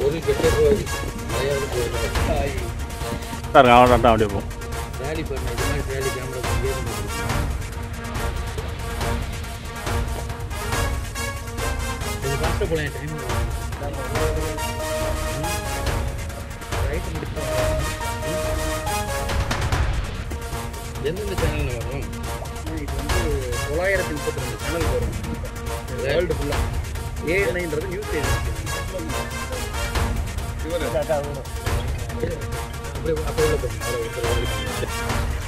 ஒரு கெட்ட ரூபாய் மலையாளம் போயிடும் சார் அவன் அப்படியே போ ரேலி பண்ண இது மாதிரி ரேலி கேமரா இங்கே கொஞ்சம் ஃபாஸ்ட்டாக போகலாம் டைம் ரைட் முடிப்போம் எந்தெந்த சேனலில் வரும் இது வந்து தொள்ளாயிரத்தி முப்பத்தி ரெண்டு சேனல் வரும் வேர்ல்டு ஃபுல்லாக ஏஎன்ஐன்றது நியூஸ் ஏஜென்சி அப்படியே அப்படியே உள்ள போகணும் அவ்வளோ